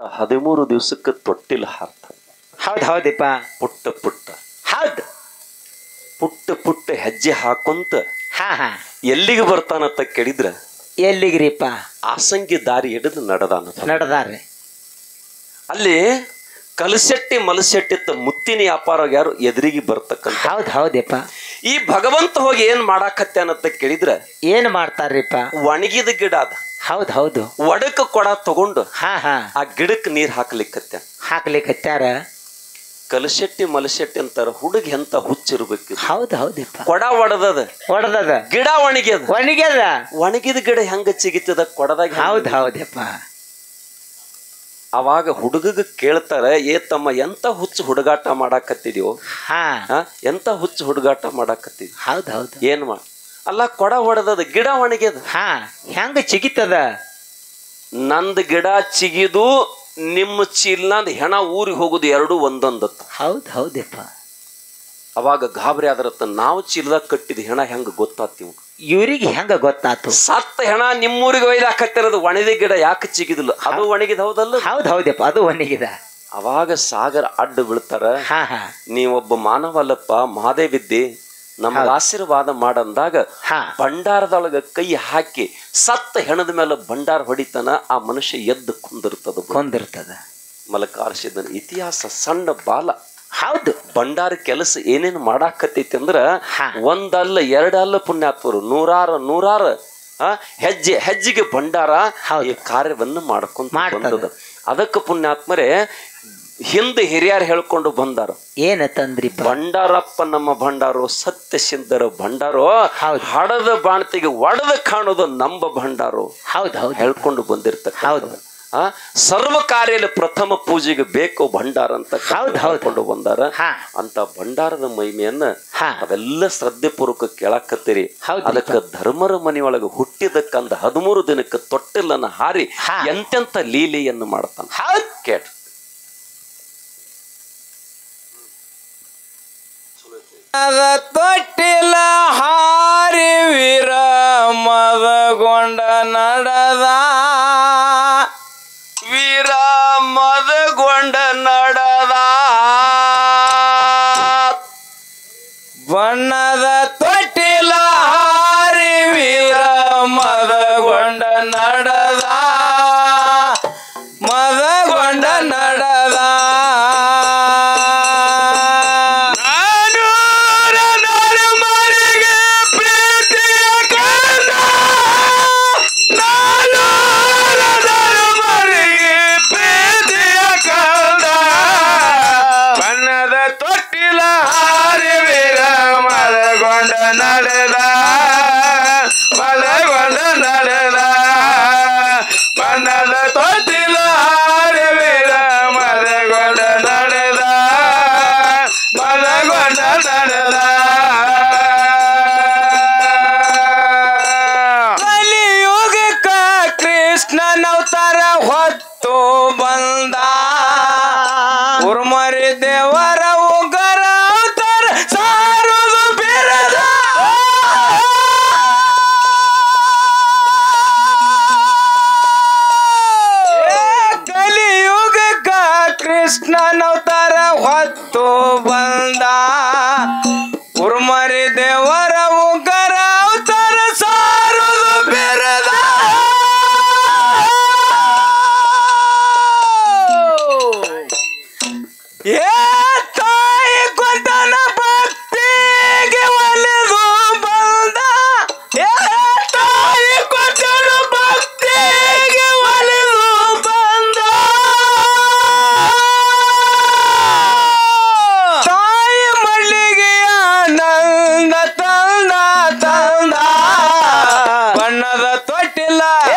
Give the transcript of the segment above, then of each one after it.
ಹದಿಮೂರು ದಿವಸಕ್ಕೆ ತೊಟ್ಟಿಲ್ ಹಾರ್ತ ಹೌದ್ ಹೌದಿಪ್ಪ ಪುಟ್ಟ ಪುಟ್ಟ ಹೌದ್ ಪುಟ್ಟ ಪುಟ್ಟ ಹೆಜ್ಜೆ ಹಾಕೊಂತ ಹಾ ಹಾ ಎಲ್ಲಿಗೆ ಬರ್ತಾನಂತ ಕೇಳಿದ್ರ ಎಲ್ಲಿಗ್ರಿಪ್ಪ ಆಸಂಗಿ ದಾರಿ ಹಿಡಿದು ನಡೆದಾನ ನಡ್ದಾರ್ರಿ ಅಲ್ಲಿ ಕಲಸೆಟ್ಟಿ ಮಲಸೆಟ್ಟಿತ್ತ ಮುತ್ತಿನ ವ್ಯಾಪಾರ ಯಾರು ಎದುರಿಗೆ ಬರ್ತಕ್ಕಂಥ ಹೌದ್ ಹೌದಿಪ್ಪ ಈ ಭಗವಂತ ಹೋಗಿ ಏನ್ ಮಾಡಾಕತ್ಯಾನಂತ ಕೇಳಿದ್ರ ಏನ್ ಮಾಡ್ತಾರ್ರಿಪ್ಪ ಒಣಗಿದ ಗಿಡ ಅದ ಹೌದ್ ಹೌದು ಒಡಕ ಕೊಡ ತಗೊಂಡು ಹಾ ಹಾ ಆ ಗಿಡಕ್ಕೆ ನೀರ್ ಹಾಕ್ಲಿಕ್ಕತ್ಯ ಹಾಕ್ಲಿಕ್ಕತ್ಯಾರ ಕಲಶೆಟ್ಟಿ ಮಲಶೆಟ್ಟಿ ಅಂತಾರ ಹುಡುಗ ಎಂತ ಹುಚ್ಚಿರ್ಬೇಕು ಹೌದ್ ಹೌದಿಪ್ಪ ಕೊಡ ಒಡದದ ಹೊಡ್ದದ ಗಿಡ ಒಣಗ್ಯದ ಒಣಗ್ಯದ ಒಣಗಿದ ಗಿಡ ಹೆಂಗ ಚಿಗಿತದ ಕೊಡದಾಗ ಹೆಂಗ್ ಹೌದ್ ಹೌದಪ್ಪ ಅವಾಗ ಹುಡುಗಗ ಕೇಳ್ತಾರ ಏ ತಮ್ಮ ಎಂತ ಹುಚ್ಚು ಹುಡುಗಾಟ ಮಾಡಾಕತ್ತಿದ್ಯೋ ಹಾ ಆ? ಎಂತ ಹುಚ್ಚು ಹುಡುಗಾಟ ಮಾಡಾಕತ್ತಿದ್ಯೋ ಹೌದ್ ಹೌದು ಏನ್ ಮಾ ಅಲ್ಲ ಕೊಡ ಹೊಡೆದದ ಗಿಡ ಒಣಗ್ಯದ ಹಾ ಹೆಂಗ ಚಿಗಿತದ ನಂದ್ ಗಿಡ ಚಿಗಿದು ನಿಮ್ಮ ಚೀಲ್ನಂದ್ ಹೆಣ ಊರಿಗೆ ಹೋಗುದು ಎರಡು ಒಂದೊಂದತ್ತ ಹೌದ್ ಹೌದಪ್ಪ ಅವಾಗ ಗಾಬರಿ ಆದ್ರತ್ತ ನಾವು ಚೀಲದಾಗ ಕಟ್ಟಿದ ಹೆಣ ಹೆಂಗ ಗೊತ್ತಾತಿವ್ ಇವ್ರಿಗೆ ಹೆಂಗ ಗೊತ್ತಾತು ಸತ್ತ ಹೆಣ ನಿಮ್ಮೂರಿಗೆ ಒಯ್ದಾಕತ್ತಿರೋದು ಒಣಗಿದ ಗಿಡ ಯಾಕೆ ಚಿಗಿದಿಲ್ಲ ಅದು ಒಣಗಿದ ಹೌದಲ್ಲ ಹೌದ್ ಹೌದಪ್ಪ ಅದು ಒಣಗಿದ ಅವಾಗ ಸಾಗರ ಅಡ್ಡ ಬೀಳ್ತಾರ ಹಾ ಹಾ ನೀವೊಬ್ಬ ಮಾನವಲ್ಲಪ್ಪ ಮಹಾದೇವಿದ್ದಿ ನಮ್ಗೆ ಆಶೀರ್ವಾದ ಮಾಡಂದಾಗ ಹಾ ಭಂಡಾರದೊಳಗ ಕೈ ಹಾಕಿ ಸತ್ತ ಹೆಣದ ಮೇಲೆ ಭಂಡಾರ ಹೊಡಿತಾನ ಆ ಮನುಷ್ಯ ಎದ್ದು ಕುಂದಿರ್ತದ ಕೊಂದಿರ್ತದ ಮಲಕಾರ್ಷಿದನ ಇತಿಹಾಸ ಸಣ್ಣ ಬಾಲ ಹೌದು ಭಂಡಾರ ಕೆಲಸ ಏನೇನು ಮಾಡಾಕತ್ತೈತಿ ಅಂದ್ರ ಹಾ. ಒಂದಲ್ಲ ಎರಡಲ್ಲ ಪುಣ್ಯಾತ್ಮರು ನೂರಾರು ನೂರಾರು ಆ, ಹೆಜ್ಜೆ ಹೆಜ್ಜೆಗೆ ಭಂಡಾರ ಹೌದು. ಈ ಕಾರ್ಯವನ್ನು ಮಾಡ್ಕೊಂತ ಮಾಡ್ತದ. ಬಂದದ ಅದಕ್ಕೆ ಪುಣ್ಯಾತ್ಮರೇ ಹಿಂದೆ ಹಿರಿಯರು ಹೇಳ್ಕೊಂಡು ಬಂದಾರ ಏನ ತಂದ್ರಿಪ್ಪ ಭಂಡಾರಪ್ಪ ನಮ್ಮ ಭಂಡಾರೋ ಸತ್ಯ ಸಿದ್ಧರ ಭಂಡಾರೋ ಹೌದು. ಹಡದ ಬಾಣ್ತಿಗೆ ಒಡದ ಕಾಣೋದು ನಂಬ ಭಂಡಾರೋ ಹೌದ್ ಹೌದು ಹೇಳ್ಕೊಂಡು ಬಂದಿರ್ತಕ್ಕ ಹೌದು. ಆ ಸರ್ವ ಕಾರ್ಯದಲ್ಲಿ ಪ್ರಥಮ ಪೂಜೆಗೆ ಬೇಕು ಭಂಡಾರ ಅಂತ ಹೌದು, ಹೌದು. ಹೇಳ್ಕೊಂಡು ಬಂದಾರ ಹಾ. ಅಂತ ಭಂಡಾರದ ಮಹಿಮೆಯನ್ನ ಹಾ. ಅವೆಲ್ಲ ಶ್ರದ್ಧೆ ಪೂರ್ವಕ ಕೇಳಾಕತ್ತೀರಿ ಹೌದು. ಅದಕ್ಕ ಧರ್ಮರ ಮನೆಯೊಳಗೆ ಹುಟ್ಟಿದಕ್ಕಂದ ಹದಿಮೂರು ದಿನಕ್ಕೆ ತೊಟ್ಟಿಲನ್ನ ಹಾರಿ ಹಾ. ಎಂತೆಂತ ಲೀಲೆಯನ್ನು ಮಾಡ್ತಾನ ಹೌದ್ ಕೇಟ್ ಅದ ತೊಟ್ಟಿಲ ಹಾರಿ ವೀರ ಮದಗೊಂಡ ನಡೆದ ವೀರ ಮದಗೊಂಡ ನಡೆದ ಬಣ್ಣದ ತೊಟ್ಟಿಲ ಹಾರಿ ವೀರ ಮದಗೊಂಡ ನಡೆದ ಮದಗೊಂಡ ನಡೆದ ನಾನೂರ ನಡುಮರಿಗೆ ಪ್ರೀತಿಯ ಕಂದ. ನಾನೂರ ನಡುಮರಿಗೆ ಪ್ರೀತಿಯ ಕಂದ. ಬಣ್ಣದ ತೊಟ್ಟಿಲ ಹಾರಿ ವೀರ ಮಲಗೊಂಡ ನಡೆದ ಮಲಗೊಂಡ ನಡೆದ ಬಣ್ಣದ ತೊಟ್ಟಿಲ ಹಾರಿ ವೀರ ಮಲಗೊಂಡ ನಡೆದ ಮಲಗೊಂಡ ನಡೆದ ಕಲಿಯುಗಕ್ಕ ಕೃಷ್ಣನವತಾರ ಹೊತ್ತು ಬಂದ ಉರ್ಮರಿ ದೇವರ ಉಗರ ಅವತಾರ ಸಾರುದು ಬಿರದ ಕಲಿಯುಗಕ್ಕ ಕೃಷ್ಣನವತಾರ ಹೊತ್ತು ಬಂದ ಉರ್ಮರಿ ದೇವರ ಉಗರ ಅವತಾರ ಸಾರುದು ಬಿರದ ಏ ತಾಯಿ ಕೊಂದನ ಭಕ್ತಿಗೆ ಒಲಿದು ಬಂದ ಏ ತಾಯಿ ಕೊಂದನ ಭಕ್ತಿಗೆ ಒಲಿದು ಬಂದ ತಾಯಿ ಮಲ್ಲಿಗೆಯ ನಂದ ತಂದ ತಂದ ಬಣ್ಣದ ತೊಟ್ಟಿಲ್ಲ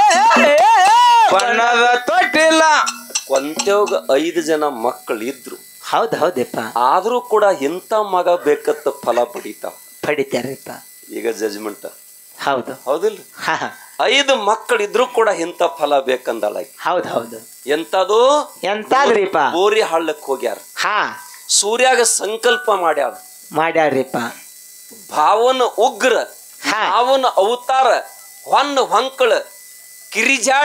ಬಣ್ಣದ ತೊಟ್ಟಿಲ್ಲ ಕೊಂತೆವ್ಗ ಐದು ಜನ ಮಕ್ಕಳು ಇದ್ರು ಹೌದ್ ಹೌದಪ್ಪ ಆದ್ರೂ ಕೂಡ ಇಂಥ ಮಗ ಬೇಕತ್ತ ಫಲ ಪಡಿತಾವ ಪಡಿತಾರ್ರಿಪ್ಪ ಈಗ ಜಜ್ಮೆಂಟ್ ಹೌದು ಹೌದಿಲ್ಲ ಹಾ ಹಾ. ಐದು ಮಕ್ಕಳಿದ್ರು ಕೂಡ ಇಂಥ ಫಲ ಬೇಕಂದಳ ಆಕಿ. ಹೌದ್ ಹೌದು ಎಂತದು ಎಂತಾದ್ರಿಪ್ಪ ಬೋರಿ ಹಳ್ಳಕ್ ಹೋಗ್ಯಾರ ಹಾ ಸೂರ್ಯಾಗ ಸಂಕಲ್ಪ ಮಾಡ್ಯಾರ ಮಾಡ್ಯಾರ್ರಿಪ್ಪ ಭಾವನ ಉಗ್ರ ಹಾ. ಭಾವನ ಅವತಾರ ಹೊನ್ನ ಹೊಂಕಳ ಕಿರಿಜಾಡಿ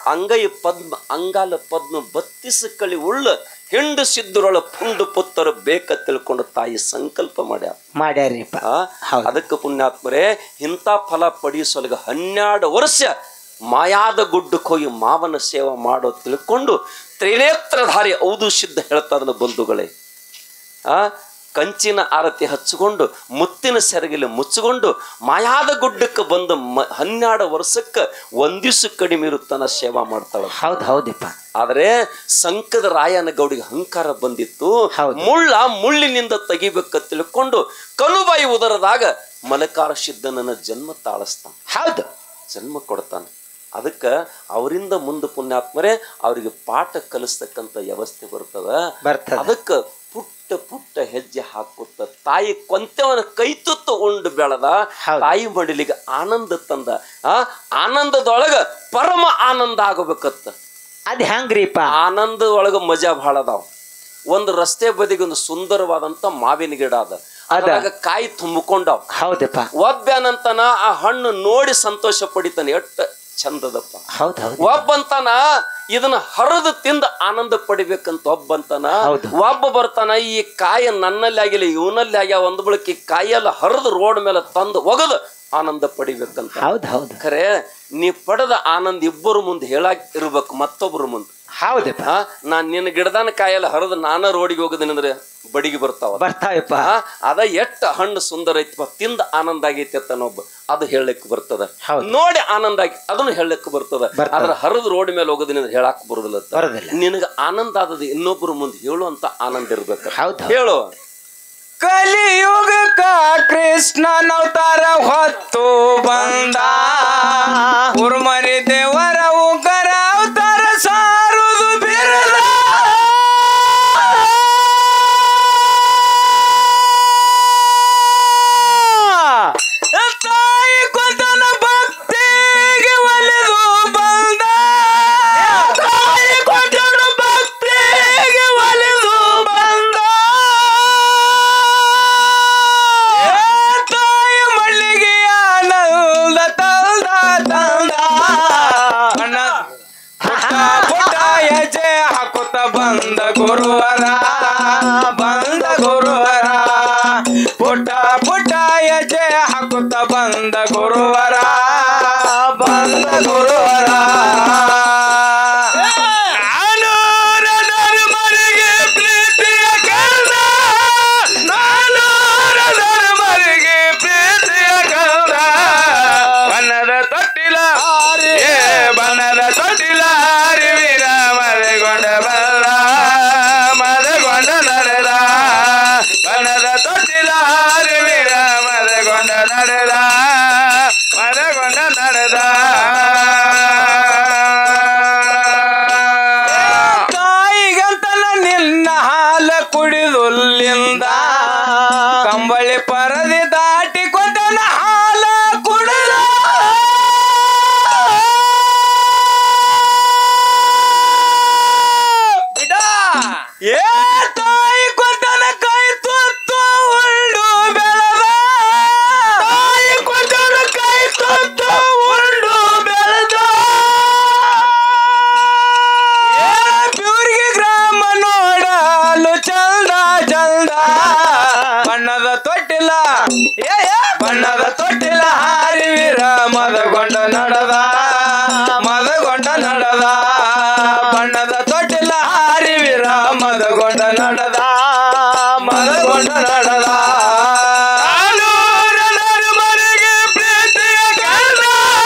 ಅಂಗೈ ಪದ್ಮ ಅಂಗಾಲ ಪದ್ಮ ಬತ್ತಿಸ ಕಳಿ ಉಳ್ಳ ಹೆಂಡು ಸಿದ್ಧರೊಳ ಪುಂಡು ಪುತ್ತರು ಬೇಕ ತಿಳ್ಕೊಂಡು ತಾಯಿ ಸಂಕಲ್ಪ ಮಾಡ್ಯಾರ ಮಾಡ್ಯಾರಿಪ್ಪ ಆ, ಹೌದು. ಅದಕ್ಕೆ ಪುಣ್ಯಾತ್ಮರೇ ಇಂಥ ಫಲ ಪಡಿಸೋಲ್ಗ ಹನ್ನೆರಡು ವರ್ಷ ಮಾಯಾದ ಗುಡ್ಡಕ್ಕೆ ಹೋಗಿ ಮಾವನ ಸೇವೆ ಮಾಡೋ ತಿಳ್ಕೊಂಡು ತ್ರಿನೇತ್ರಧಾರಿ ಔದು ಸಿದ್ಧ ಹೇಳ್ತಾ ಅದನ್ನ ಬಂಧುಗಳೇ ಆ ಕಂಚಿನ ಆರತಿ ಹಚ್ಚಿಕೊಂಡು ಮುತ್ತಿನ ಸೆರಗಿಲಿ ಮುಚ್ಚಿಕೊಂಡು ಮಾಯಾದ ಗುಡ್ಡಕ್ಕೆ ಬಂದು ಮ ಹನ್ನೆರಡು ವರ್ಷಕ್ಕೆ ಒಂದಿವ್ಸ ಕಡಿಮೆ ಇರುತ್ತಾನ ಸೇವಾ ಮಾಡ್ತಾಳ ಹೌದು ಹೌದಿಪ್ಪ ಆದರೆ ಸಂಕದ ರಾಯನ ಗೌಡಿಗೆ ಅಹಂಕಾರ ಬಂದಿತ್ತು ಹೌದು. ಮುಳ್ಳ ಮುಳ್ಳಿನಿಂದ ತೆಗಿಬೇಕ ತಿಳ್ಕೊಂಡು ಕನುಬಾಯಿ ಉದರದಾಗ ಮಲಕಾರ ಸಿದ್ಧನನ್ನ ಜನ್ಮ ತಾಳಿಸ್ತಾನ ಹೌದು ಜನ್ಮ ಕೊಡ್ತಾನೆ ಅದಕ್ಕೆ ಅವರಿಂದ ಮುಂದೆ ಪುಣ್ಯಾತ್ಮರೇ ಅವರಿಗೆ ಪಾಠ ಕಲಿಸ್ತಕ್ಕಂಥ ವ್ಯವಸ್ಥೆ ಬರ್ತದ ಬರ್ತದ. ಅದಕ್ಕೆ ಪುಟ್ಟ ಪುಟ್ಟ ಹೆಜ್ಜೆ ಹಾಕುತ್ತ ತಾಯಿ ಕೊಂತೆವನ ಕೈ ತುತ್ತು ಉಂಡು ಬೆಳೆದ ಹೌದು. ತಾಯಿ ಮಡಿಲಿಗೆ ಆನಂದ ತಂದ ಆ ಆನಂದದೊಳಗ ಪರಮ ಆನಂದ ಆಗಬೇಕತ್ತ ಅದ್ ಹೆಂಗ್ರಿಪ್ಪ ಆನಂದ ಒಳಗ ಮಜಾ ಭಾಳ ಅದಾವ ಒಂದು ರಸ್ತೆ ಬದಿಗೆ ಒಂದು ಸುಂದರವಾದಂತ ಮಾವಿನ ಗಿಡ ಅದ ಅದ್ರಾಗ ಕಾಯಿ ತುಂಬಿಕೊಂಡಾವ ಹೌದಪ್ಪ ಒಬ್ಬನಂತನ ಆ ಹಣ್ಣು ನೋಡಿ ಸಂತೋಷ ಪಡಿತಾನೆ ಎಷ್ಟ ಚಂದದಪ್ಪ ಹೌದು ಹೌದು ಒಬ್ಬಂತನ ಇದನ್ನ ಹರಿದು ತಿಂದ ಆನಂದ ಪಡಿಬೇಕಂತ ಒಬ್ಬಂತನ ಹೌದು. ಒಬ್ಬ ಬರ್ತಾನ ಈ ಕಾಯಿ ನನ್ನಲ್ಲಿ ಆಗಿಲ್ಲ ಇವನಲ್ಲಿ ಆಗ್ಯಾವ ಒಂದು ಬಳಕ ಈ ಕಾಯೆಲ್ಲ ಹರಿದು ರೋಡ್ ಮೇಲೆ ತಂದು ಒಗದು ಆನಂದ ಪಡಿಬೇಕಂತ ಹೌದು ಹೌದು ಖರೆ ನೀ ಪಡೆದ ಆನಂದ ಇಬ್ಬರು ಮುಂದೆ ಹೇಳಾಕ್ ಇರ್ಬೇಕು ಮತ್ತೊಬ್ಬರ ಮುಂದೆ ಹೌದಪ್ಪ ಹಾ ನಾನ್ ನಿನ್ನ ಗಿಡದಾನ ಕಾಯೆಲ್ಲ ಹರಿದು ನಾನ ರೋಡಿಗೆ ಹೋಗದಿನ ಅಂದ್ರೆ ಬಡಿಗೆ ಬರ್ತಾವ ಬರ್ತಾವಪ್ಪ ಆ, ಅದ ಎಷ್ಟ ಹಣ್ಣು ಸುಂದರ ಐತಿಪ್ಪ ತಿಂದ ಆನಂದ ಆಗೈತಿ ಅನ್ನೊಬ್ಬ ಅದು ಹೇಳಕ್ ಬರ್ತದ ಹೌದು. ನೋಡಿ ಆನಂದ ಆಗಿ ಅದನ್ನು ಹೇಳಕ್ ಬರ್ತದ ಬರ್ತದ. ಅದ್ರ ಹರಿದು ರೋಡ್ ಮೇಲೆ ಹೋಗೋದಿನ ಹೇಳಕ್ ಬರುದಿಲ್ಲ ಅಂತ. ಬರೋದಿಲ್ಲ ನಿನಗ ಆನಂದ ಆದದ ಇನ್ನೊಬ್ಬರ ಮುಂದೆ ಹೇಳುವಂತ ಆನಂದ ಇರ್ಬೇಕು ಹೌದು ಹೌದು. ಹೇಳು ಕಲಿಯುಗಕ್ಕ ಕೃಷ್ಣನವತಾರ ಹೊತ್ತು ಬಂದ ಉರ್ಮರಿ ದೇವರ ಉಗ್ರ ಅವತಾರ ಸಾರುದು ಬಿರದ ತಾಯಿ ಕೊಂದನ ಭಕ್ತಿಗೆ ಒಲಿದು ಬಂದ ತಾಯಿ ಕೊಂದನ ಭಕ್ತಿಗೆ ಒಲಿದು ಬಂದ ಏ ತಾಯಿ ಮಳ್ಳಿಗೆಯ ನಲ್ದ ತಲ್ದ ತಂದ ಅಣ್ಣ ಪುಟ್ಟ ಪುಟ್ಟ ಹೆಜ್ಜೆ ಹಾಕುತ್ತ ಬಂದ ಗುರುವರ ಬಂದ ಗುರುವರ ಪುಟ್ಟ ಪುಟ್ಟ ಹೆಜ್ಜೆ ಹಾಕುತ್ತ ಬಂದ ಗುರುವರ ಬಂದ ಗುರುವರ ನಾನು ಧರ್ಮರಿಗೆ ಪ್ರೀತಿಯ ಕಂದ ನಾನು ಧರ್ಮರಿಗೆ ಪ್ರೀತಿಯ ಕಂದ ಬಣ್ಣದ ತೊಟ್ಟಿಲ ಏ ಬಣ್ಣದ ತೊಟ್ಟಿಲ ಅರಿವಿನ ಮರೆಗೊಂಡ ಬಲ್ಲ ಮರೆಗೊಂಡ ನಡೆದ ಬಣ್ಣದ ತೊಟ್ಟಿಲ ಅರಿವಿನ ಮರೆಗೊಂಡ ನಡೆದ ಮರೆಗೊಂಡ ನಡೆದ ತಾಯಿಗಂತನ ನಿನ್ನ ಹಾಲ ಕುಡಿದುಲ್ಲಿಂದ ಕಂಬಳಿ ಪರದಿ ದಾಟಿ ಕೊಟ್ಟನ ಹಾಲ ಕುಡಿದ ಏ ತಾಯಿ ಕೊಟ್ಟನ ಕೈ ತುತ್ತು ಉಂಡು ಬೆಳೆದ ತಾಯಿ ಕೊಟ್ಟನ ಕೈ ತುತ್ತು ಉಂಡು ಬೆಳೆದ ಏ ಬ್ಯೂರಿಗೆ ಗ್ರಾಮ ನೋಡಲು ಚಂದ ಚಂದ ಬಣ್ಣದ ತೊಟ್ಟಿಲ ಏ ಏ ಬಣ್ಣದ ತೊಟ್ಟಿಲ ಹಾರಿವಿರ ಮದಗೊಂಡ ನಡೆದ ಮದಗೊಂಡ ನಡೆದ ಬಣ್ಣದ ತೊಟ್ಟಿಲ ಹಾರಿವಿರ ಮದಗೊಂಡ ನಡೆದ ಮದಗೊಂಡ ನಡೆದ ಆನೂರ ಧರ್ಮರಿಗೆ ಪ್ರೀತಿಯ ಕಂದ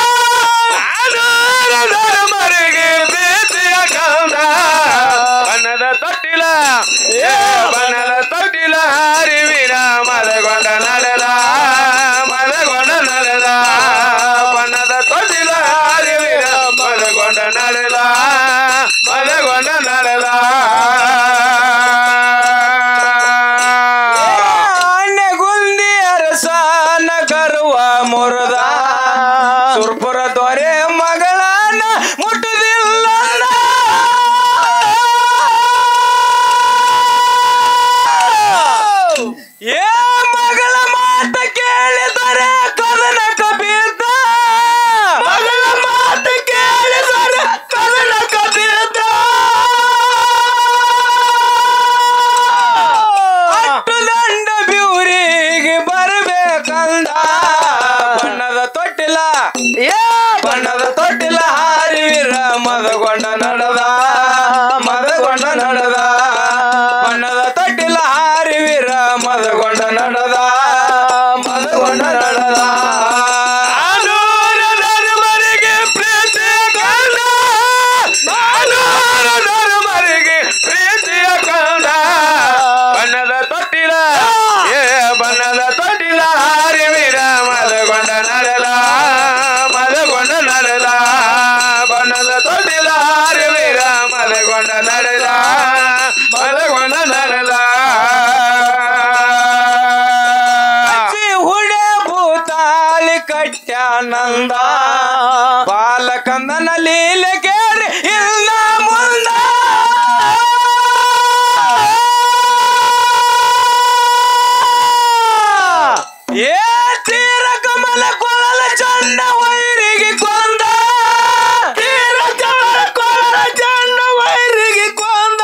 ಆನೂರ ಧರ್ಮರಿಗೆ ಪ್ರೀತಿಯ ಕಂದ ಬಣ್ಣದ ತೊಟ್ಟಿಲ ಏ ಬಣ್ಣದ ತೊಟ್ಟಿಲ ಹರಿವಿನ ಮದಗೊಂಡ ನಡೆದ ಮದಗೊಂಡ ನಡೆದ ಬಣ್ಣದ ತೊಟ್ಟಿಲ ಹರಿವಿನ ಮದಗೊಂಡ ನಡೆದ ಮದಗೊಂಡ ನಡೆದ ನಡೆದ ಮದಗೊಂಡ ನಡೆದ ಹುಡೆ ಭೂತಾಳಿ ಕಟ್ಯಾನಂದ ಬಾಲಕಂದನ ಲೀಲೆ ಕೇಳಿ ಇಲ್ಲ ಮುಂದ ಏ ತೀರ ಕಮಲ ಕೊಳಲ ಚಂಡ ವೈರಿಗೆ ಕೊಂದ ತೀರ ಕಮಲ ಕೊಳಲ ಚಂಡ ವೈರಿಗೆ ಕೊಂದ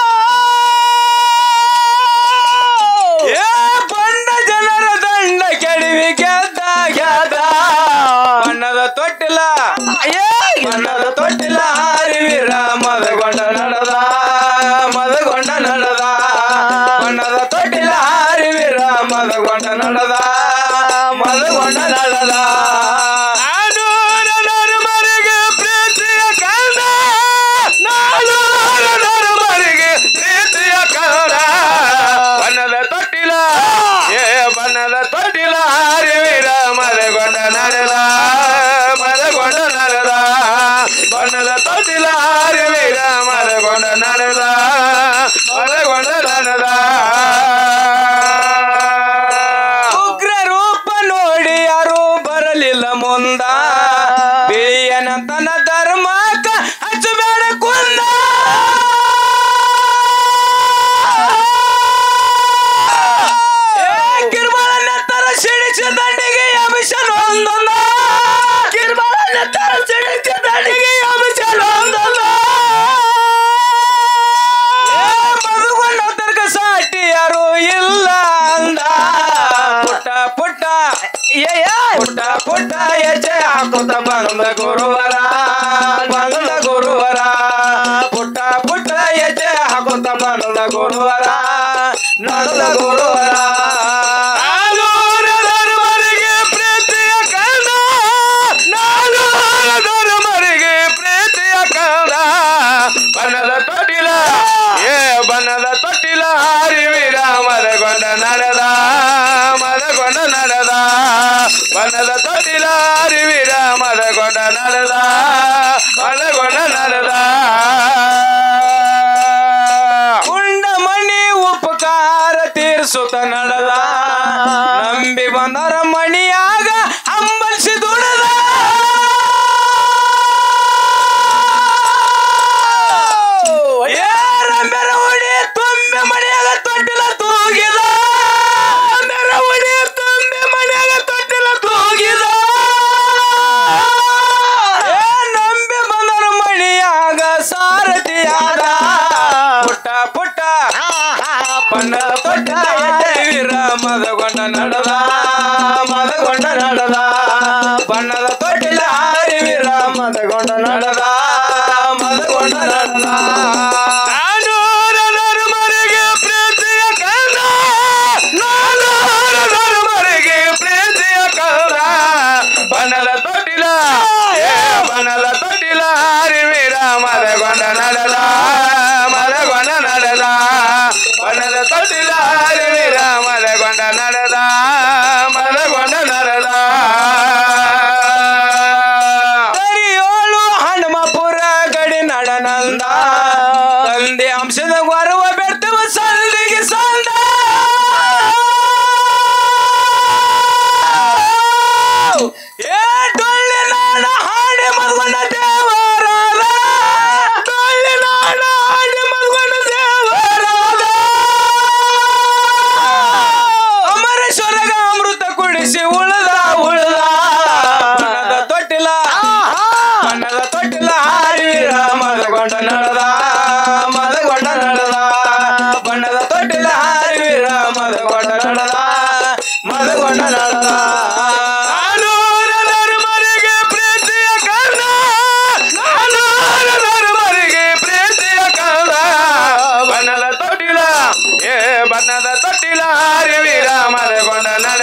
ಏ ಬಂಡ ಜನರ ದಂಡ ಕೆಡವಿ ಗೆದ್ದ ಗೆದ್ದ ಬಣ್ಣದ ತೊಟ್ಟಿಲ ಏ ಬಣ್ಣದ ತೊಟ್ಟಿಲ ಹಾರಿವೀರ ಮದಗೊಂಡ ನಡೆದ ಮದಗೊಂಡ ನಡೆದ ಬಣ್ಣದ ತೊಟ್ಟಿಲ ಹಾರಿವೀರ ಮದಗೊಂಡ ನಡೆದ ಮದಗೊಂಡ ನಡೆದ ನಾನು ನನ್ನ ಮರಿಗೆ ಪ್ರೀತಿಯ ಕಂದ ನಾನು ನನ್ನ ಮರಿಗೆ ಪ್ರೀತಿಯ ಕೌರ ಬಣ್ಣದ ತೊಟ್ಟಿಲ ಏ ಬಣ್ಣದ ತೊಟ್ಟಿಲ ಹರಿವೀರ ಮದಗೊಂಡ ನಡೆದ ಮದಗೊಂಡ ನಡೆದ ಬಣ್ಣದ ತೊಟ್ಟಿಲ ಹರಿವೀರ ಮದಗೊಂಡ ನಡೆದ ಮದಗೊಂಡ ನಡೆದ ಉಗ್ರ ರೂಪ ನೋಡಿ ಯಾರು ಬರಲಿಲ್ಲ ಮುಂದ ಬಿಳಿಯನ ತನ್ನ ಧರ್ಮಕ್ಕ ಹಚ್ಚಬೇಡ ಕುಂದ ಏ, ಕಿರ್ಬಾಳನ ತರ ಸಿಡಿಸಿ ದಂಡಿಗೆ ಅಮಿಷನೊಂದೊಂದ ಕಿರ್ಬಾಳನ ತರ ಸಿಡಿಸಿ ದಂಡಿಗೆ ಅಮಿಷನೊಂದೊಂದ ಏ, ಮದುಗೊಂಡ ತರ್ಕ ಸಾಟಿ ಯಾರು ಇಲ್ಲ ಅಂದ ಪುಟ್ಟ ಪುಟ್ಟ ಏ, ಏ, ಪುಟ್ಟ ಪುಟ್ಟ ಹೆಜ್ಜೆ ಹಾಕುತ್ತ ಬಂದ ಗುರುವರ ಬಂದ ಗುರುವರ ಪುಟ್ಟ ಪುಟ್ಟ ಹೆಜ್ಜೆ ಹಾಕುತ್ತ ಬಂದ ಗುರುವರ ನಡೆದ ಗುರುವರ ನಾನು ಧರ್ಮರಿಗೆ ಪ್ರೀತಿಯ ಕಂದ ನಾನು ಧರ್ಮರಿಗೆ ಪ್ರೀತಿಯ ಕಂದ ಬಣ್ಣದ ತೊಟ್ಟಿಲ ಏ ಬಣ್ಣದ ತೊಟ್ಟಿಲ ಹರಿವೀರ ಮದಗೊಂಡ ನಡೆದ ಮದಗೊಂಡ ನಡೆದ ಬಣ್ಣದ ತೊಟ್ಟಿಲ ಹರಿವೀರ ಮದಗೊಂಡ ನಡೆದ ಮದಗೊಂಡ ನಡೆದ ಉಂಡ ಮಣಿ ಉಪಕಾರ ತೀರ್ಸುತ್ತ ನಡೆದ ನಂಬಿ ಬಂದರ ಮಣಿಯಾಗ ಹಂಬಲಿಸಿ ದುಡದ ಏ ರಂಬೆರ ಉಡಿ ತುಂಬೆ ಮಣಿಯಾಗ ತೊಟ್ಟಿಲ ತೂಗಿದ ರಂಬೆರ ಉಡಿ ತುಂಬೆ ಮಣಿಯಾಗ ತೊಟ್ಟಿಲ ತೂಗಿದ ಏ ನಂಬಿ ಬಂದರ ಮಣಿಯಾಗ ಸಾರಥಿಯಾದ ಪುಟ್ಟ ಪುಟ್ಟ ಬಣ್ಣ ತೊಟ್ಟ ವೀರ ಮದಗೊಂಡ ನಡೆದ ಮದಗೊಂಡ ನಡೆದ ಬಣ್ಣದ ತೊಟ್ಟಿಲ ಹಾರಿ ವೀರ ಮದಗೊಂಡ ನಡೆದ ಮದಗೊಂಡ ನಡೆದ ನಾನು ಧರ್ಮರಿಗೆ ಪ್ರೀತಿಯ ಕಂದ ನಾನು ಧರ್ಮರಿಗೆ ಪ್ರೀತಿಯ ಕಂದ ಬಣ್ಣದ ತೊಟ್ಟಿಲ ಏ ಬಣ್ಣದ ತೊಟ್ಟಿಲ ಹರಿವೀರ ಮದಗೊಂಡ ನಡೆದ ಮದಗೊಂಡ ನಡೆದ ಬಣ್ಣದ ತೊಟ್ಟಿಲ ಹರಿವೀರ ಮದಗೊಂಡ ನಡೆದ ಮದಗೊಂಡ ನಡೆದ ಕರಿಯೋಳು ಹನುಮಪುರ ಗಡಿ ನಡನಂದ ತಂದೆ ಅಂಶದ ಗೌರವ ಬೆಡ್ತವ ಸಂದಿಗೆ ಸಂದ ಏ ಡೊಳ್ಳಿ ನಾಡ ಹಾಡಿ ಮಲ್ಗೊಂಡ ದೇವರಾದ ಡೊಳ್ಳಿ ನಾಡ ಹಾಡಿ ಮಲ್ಗೊಂಡ ದೇವರಾದ ಅಮರೇಶ್ವರಗ ಅಮೃತ ಕುಡಿಸಿ ಉಳ್ದ ಉಳ್ದ ಬಣ್ಣದ ತೊಟ್ಟಿಲ ಬಣ್ಣದ ತೊಟ್ಟಿಲ ಹಾರಿರ ಮದಗೊಂಡ ನಡೆದ ಮದಗೊಂಡ ನಡೆದ ಬಣ್ಣದ ತೊಟ್ಟಿಲ ಹಾರಿರ ಮದಗೊಂಡ ನಡೆದ ಮದಗೊಂಡ ನಡೆದ ನಾನು ಧರ್ಮರಿಗೆ ಪ್ರೀತಿಯ ಕಂದ ನಾನು ಧರ್ಮರಿಗೆ ಪ್ರೀತಿಯ ಕಂದ ಬಣ್ಣದ ತೊಟ್ಟಿಲ ಏ ಬಣ್ಣದ ತೊಟ್ಟಿಲ ಹರಿವೀರ ಮದಗೊಂಡ ನಡ